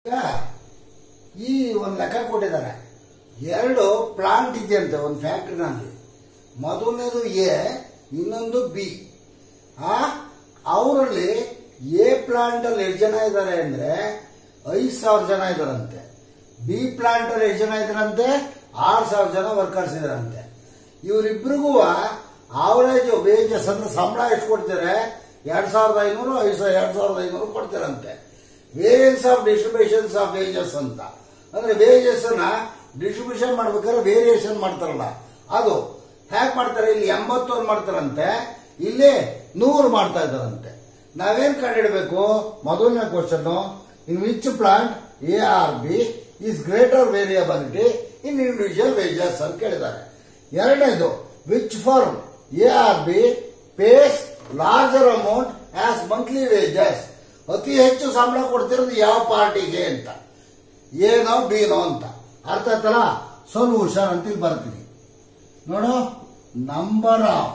ಈಗ ಈ ಒಂದು ಲೆಕ್ಕ ಕೊಟ್ಟಿದ್ದಾರೆ ಎರಡು ಪ್ಲಾಂಟ್ ಇದೆಯಂತೆ ಒಂದು ಫ್ಯಾಕ್ಟ್ರಿನಲ್ಲಿ ಮೊದಲನೇದು ಎ ಇನ್ನೊಂದು ಬಿ ಆ ಅವರಲ್ಲಿ ಎ ಪ್ಲಾಂಟ್ ಅಲ್ಲಿ ಎಷ್ಟು ಜನ ಇದ್ದಾರೆ ಅಂದ್ರೆ ಐದು ಸಾವಿರ ಜನ ಇದಾರಂತೆ ಬಿ ಪ್ಲಾಂಟ್ ಅಲ್ಲಿ ಎಷ್ಟು ಜನ ಇದಾರಂತೆ ಆರು ಸಾವಿರ ಜನ ವರ್ಕರ್ಸ್ ಇದಾರಂತೆ ಇವರಿಬ್ರಿಗೂ ಆವರೇಜ್ ವೇಜಸ್ ಅಂದ್ರೆ ಸಂಬಳ ಎಷ್ಟು ಕೊಡ್ತಾರೆ ಎರಡ್ ಸಾವಿರದ ಐನೂರು ಐದು ಸಾವಿರ ಎರಡ್ ಸಾವಿರದ ಐನೂರು ಕೊಡ್ತಾರಂತೆ variance of distributions of wages ಅಂತ ಅಂದ್ರೆ ವೇಜಸ್ ನ ಡಿಸ್ಟ್ರಿಬ್ಯೂಷನ್ ಮಾಡ್ಬೇಕಾದ್ರೆ ವೇರಿಯೇಷನ್ ಮಾಡ್ತಾರಲ್ಲ ಅದು ಹ್ಯಾಕ್ ಮಾಡ್ತಾರೆ ಇಲ್ಲಿ ಎಂಬತ್ತೊಂದು ಮಾಡ್ತಾರಂತೆ ಇಲ್ಲಿ ನೂರು ಮಾಡ್ತಾ ಇದ್ದಾರಂತೆ ನಾವೇನ್ ಕಂಡಿಡ್ಬೇಕು ಮೊದಲನೇ question in which plant A or B is greater variability in individual wages ಅಂತ ಕೇಳಿದ್ದಾರೆ ಎರಡನೇದು which firm A or B pays larger amount as monthly wages ಅತಿ ಹೆಚ್ಚು ಸಂಬಳ ಕೊಡ್ತಿರೋದು ಯಾವ ಪಾರ್ಟಿಗೆ ಅಂತ ಏನೋ ಬಿನೋ ಅಂತ ಅರ್ಥ ಆಯ್ತಲ್ಲ ಸೊಲ್ಯೂಷನ್ ಅಂತ ಇಲ್ಲಿ ಬರ್ತೀನಿ ನೋಡು ನಂಬರ್ ಆಫ್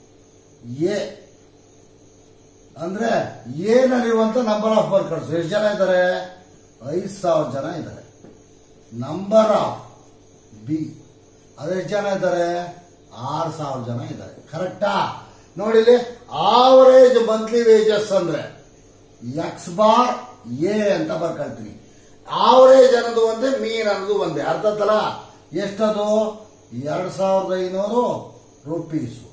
ಎ ಅಂದ್ರೆ ಏನಲ್ಲಿರುವಂತ ನಂಬರ್ ಆಫ್ ವರ್ಕರ್ಸ್ ಎಷ್ಟು ಜನ ಇದ್ದಾರೆ ಐದು ಸಾವಿರ ಜನ ಇದ್ದಾರೆ ನಂಬರ್ ಆಫ್ ಬಿ ಅದೆಷ್ಟು ಜನ ಇದ್ದಾರೆ ಆರು ಸಾವಿರ ಜನ ಇದ್ದಾರೆ ಕರೆಕ್ಟಾ ನೋಡಿಲಿ ಆವರೇಜ್ ಮಂತ್ಲಿ ವೇಜಸ್ ಅಂದ್ರೆ ಎಕ್ಸ್ ಬಾರ್ ಎ ಅಂತ ಬರ್ಕೊಳ್ತೀನಿ ಆವರೇಜ್ ಅನ್ನೋದು ಒಂದೇ ಮೀನ್ ಅನ್ನೋದು ಒಂದೇ ಅರ್ಥ ಆಯ್ತಲ್ಲ ಎಷ್ಟದು ಎರಡ್ ಸಾವಿರದ ಐನೂರು ರುಪೀಸು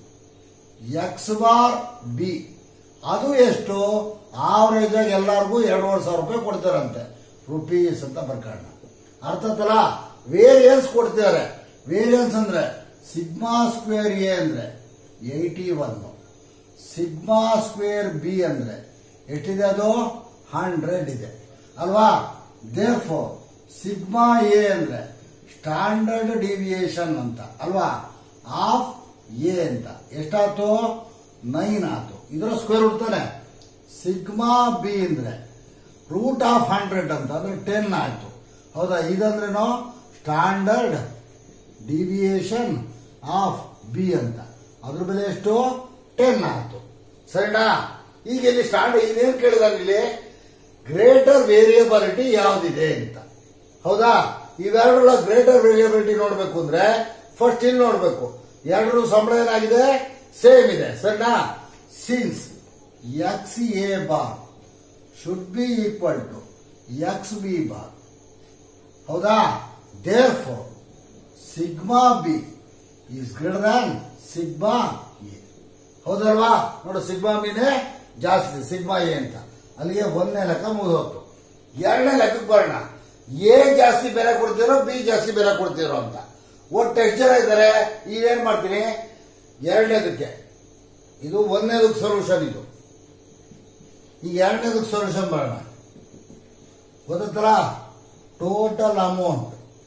ಎಕ್ಸ್ ಬಾರ್ ಬಿ ಅದು ಎಷ್ಟು ಆವರೇಜ್ ಆಗಿ ಎಲ್ಲರಿಗೂ ಎರಡೂವರೆ ಸಾವಿರ ರೂಪಾಯಿ ಕೊಡ್ತಾರಂತೆ ರುಪೀಸ್ ಅಂತ ಬರ್ಕೊಳ್ಳೋಣ ಅರ್ಥ ಆಯ್ತಲ್ಲ ವೇರಿಯನ್ಸ್ ಕೊಡ್ತಿದ್ದಾರೆ ವೇರಿಯನ್ಸ್ ಅಂದ್ರೆ ಸಿಗ್ಮಾ ಸ್ಕ್ವೇರ್ ಎ ಅಂದ್ರೆ eighty one sigma square B ಅಂದ್ರೆ ಎಷ್ಟಿದೆ ಅದು ಹಂಡ್ರೆಡ್ ಇದೆ ಅಲ್ವಾ ದೇರ್ ಫೋರ್ ಸಿಗ್ಮಾ ಎ ಅಂದ್ರೆ ಸ್ಟ್ಯಾಂಡರ್ಡ್ ಡಿವಿಯೇಷನ್ ಅಂತ ಅಲ್ವಾ ಆಫ್ ಎ ಅಂತ ಎಷ್ಟಾಯ್ತು ನೈನ್ ಆಯ್ತು ಇದರ ಸ್ಕ್ವೇರ್ ರೂಟ್ ತಾನೆ ಸಿಗ್ಮಾ ಬಿ ಅಂದ್ರೆ ರೂಟ್ ಆಫ್ ಹಂಡ್ರೆಡ್ ಅಂತ ಅಂದ್ರೆ ಟೆನ್ ಆಯ್ತು ಹೌದಾ ಇದಂದ್ರೇನು ಸ್ಟ್ಯಾಂಡರ್ಡ್ ಡಿವಿಯೇಷನ್ ಆಫ್ ಬಿ ಅಂತ ಅದ್ರ ಬೆಲೆ ಎಷ್ಟು ಟೆನ್ ಆಯ್ತು ಸರಿನಾ ಈಗ ಇಲ್ಲಿ ಸ್ಟಾರ್ಟ್ ಇದೇನ್ ಕೇಳಿದಾರೆ ಇಲ್ಲಿ ಗ್ರೇಟರ್ ವೇರಿಯಬಿಲಿಟಿ ಯಾವ್ದಿದೆ ಅಂತ ಹೌದಾ ಇವೆರಡರ ಗ್ರೇಟರ್ ವೇರಿಯಬಿಲಿಟಿ ನೋಡ್ಬೇಕು ಅಂದ್ರೆ ಫಸ್ಟ್ ಇಲ್ಲಿ ನೋಡ್ಬೇಕು ಎರಡರ ಸಂಬಳ ಏನಾಗಿದೆ ಸೇಮ್ ಇದೆ ಸರಿನಾ since X A bar should be equal to X B bar ಹೌದಾ therefore sigma B is greater than sigma A ಹೌದಲ್ವಾ ನೋಡು ಸಿಗ್ಮಾ ಬಿನೇ ಜಾಸ್ತಿ ಸಿಗ್ಮಾ ಎ ಅಂತ ಅಲ್ಲಿಗೆ ಒಂದನೇ ಲೆಕ್ಕ ಮುಗಿದೋತು ಎರಡನೇ ಲೆಕ್ಕಕ್ಕೆ ಬರೋಣ ಎ ಜಾಸ್ತಿ ಬೆಲೆ ಕೊಡ್ತಿರೋ ಬಿ ಜಾಸ್ತಿ ಬೆಲೆ ಕೊಡ್ತಿರೋ ಅಂತ ಒಟ್ಟು ಎಷ್ಟು ಜನ ಇದ್ದಾರೆ ಈಗೇನ್ ಮಾಡ್ತೀನಿ ಎರಡನೇದಕ್ಕೆ ಇದು ಒಂದನೇದಕ್ಕೆ ಸೊಲ್ಯೂಷನ್ ಇದು ಈಗ ಎರಡನೇದಕ್ಕೆ ಸೊಲ್ಯೂಷನ್ ಬರೋಣ ಗೊತ್ತಲ್ಲ total amount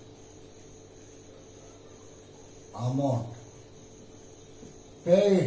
amount paid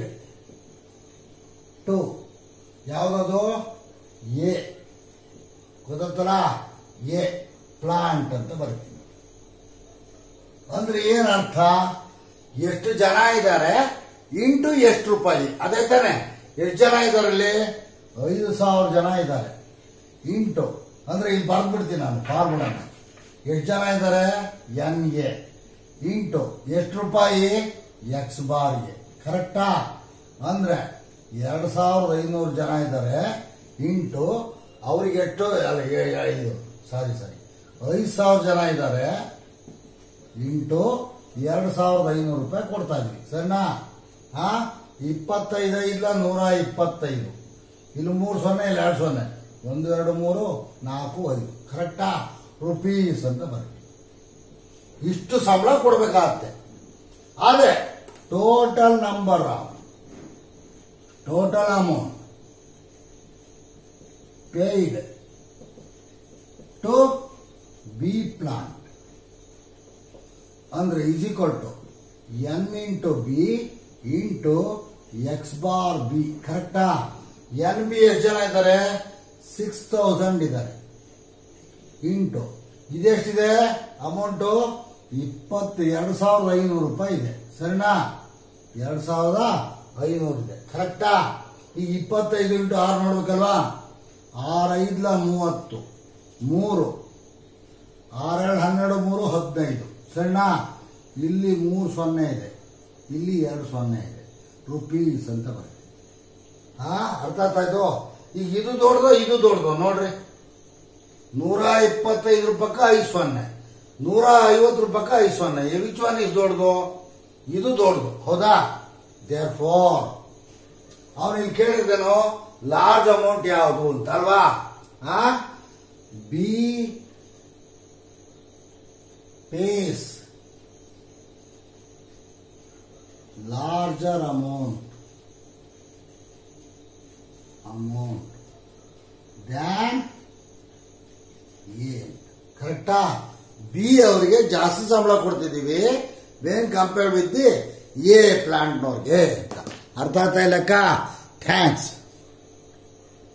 to ಯಾವುದದು ಎ ಗೊತ್ತಲ್ಲ ಎ ಪ್ಲಾಂಟ್ ಅಂತ ಬರ್ತೀನಿ ಅಂದ್ರೆ ಏನ್ ಅರ್ಥ ಎಷ್ಟು ಜನ ಇದ್ದಾರೆ ಇಂಟು ಎಷ್ಟು ರೂಪಾಯಿ ಅದೇ ತಾನೆ ಎಷ್ಟು ಜನ ಇದ್ದಾರೆ ಇಲ್ಲಿ ಐದು ಸಾವಿರ ಜನ ಇದ್ದಾರೆ ಇಂಟು ಅಂದ್ರೆ ಇಲ್ಲಿ ಬರ್ದ್ಬಿಡ್ತೀನಿ ನಾನು ಫಾರ್ಮುಲಾನ ಎಷ್ಟು ಜನ ಇದ್ದಾರೆ ಎನ್ ಎ ಇಂಟು ಎಷ್ಟು ರೂಪಾಯಿ ಎಕ್ಸ್ ಬಾರ್ ಎ ಕರೆಕ್ಟಾ ಅಂದ್ರೆ ಎರಡು ಸಾವಿರದ ಐನೂರು ಜನ ಇದ್ದಾರೆ ಇಂಟು ಅವ್ರಿಗೆ ಎಷ್ಟು ಅಲ್ಲ ಏ- ಏ- ಇದು ಸಾರಿ ಸಾರಿ ಐದು ಸಾವಿರ ಜನ ಇದ್ದಾರೆ ಇಂಟು ಎರಡು ಸಾವಿರದ ಐನೂರು ರೂಪಾಯಿ ಕೊಡ್ತಾ ಇದ್ವಿ ಸರಿನಾ ಹಾ ಇಪ್ಪತ್ತೈದು ಇಲ್ಲ ನೂರ ಇಪ್ಪತ್ತೈದು ಇಲ್ಲಿ ಮೂರು ಸೊನ್ನೆ ಇಲ್ಲಿ ಎರಡು ಸೊನ್ನೆ ಒಂದು ಎರಡು ಮೂರು ನಾಲ್ಕು ಐದು ಕರೆಕ್ಟಾ ರುಪೀಸ್ ಅಂತ ಬರ್ತೀವಿ ಇಷ್ಟು ಸಂಬಳ ಕೊಡ್ಬೇಕಾಗತ್ತೆ ಆದ್ರೆ total number of total amount paid to B plant ಅಂದ್ರೆ is equal to N into B into X bar B ಕರೆಕ್ಟಾ ಎನ್ ಬಿ ಎಷ್ಟು ಜನ ಇದ್ದಾರೆ ಸಿಕ್ಸ್ ತೌಸಂಡ್ ಇದ್ದಾರೆ ಇಂಟು ಇದೆಷ್ಟಿದೆ ಅಮೌಂಟು ಇಪ್ಪತ್ತು ಎರಡು ಸಾವಿರದ ಐನೂರು ರೂಪಾಯಿ ಇದೆ ಸರಿನಾ ಎರಡು ಸಾವಿರದ ಐನೂರು ಇದೆ ಕರೆಕ್ಟಾ ಈಗ ಇಪ್ಪತ್ತೈದು ಇಂಟು ಆರು ನೋಡ್ಬೇಕಲ್ವಾ ಆರು ಐದ್ಲ ಮೂವತ್ತು ಮೂರು ಆರೇಳು ಹನ್ನೆರಡು ಮೂರು ಹದಿನೈದು ಸಣ್ಣ ಇಲ್ಲಿ ಮೂರು ಸೊನ್ನೆ ಇದೆ ಇಲ್ಲಿ ಎರಡು ಸೊನ್ನೆ ಇದೆ ರುಪೀಸ್ ಅಂತ ಬರುತ್ತೆ ಹಾ ಅರ್ಥ ಆಯ್ತಾಯ್ತು ಈಗ ಇದು ದೊಡ್ಡದು ಇದು ದೊಡ್ಡದು ನೋಡ್ರಿ ನೂರ ಇಪ್ಪತ್ತೈದು ರೂಪಾಯಿಗೆ ಐದು ಸೊನ್ನೆ ನೂರ ಐವತ್ತು ರೂಪಾಯಿಗೆ ಐದು ಸೊನ್ನೆ ವಿಚ್ ಒನ್ ಇಸ್ ದೊಡ್ಡದು ಇದು ದೊಡ್ಡದು ಹೌದಾ ದೇರ್ ಫೋರ್ ಅವನು ಇಲ್ಲಿ ಕೇಳಿದ್ದೇನೋ ಲಾರ್ಜ್ ಅಮೌಂಟ್ ಯಾವುದು ಅಂತ ಅಲ್ವಾ ಆ B pays larger amount amount than A ಕರೆಕ್ಟಾ ಬಿ ಅವರಿಗೆ ಜಾಸ್ತಿ ಸಂಬಳ ಕೊಡ್ತಿದ್ದೀವಿ when compare with the A ಪ್ಲಾಂಟ್ನವ್ರಿಗೆ ಅಂತ ಅರ್ಥ ಆಯ್ತಾ ಇಲ್ಲಕ್ಕ ಥ್ಯಾಂಕ್ಸ್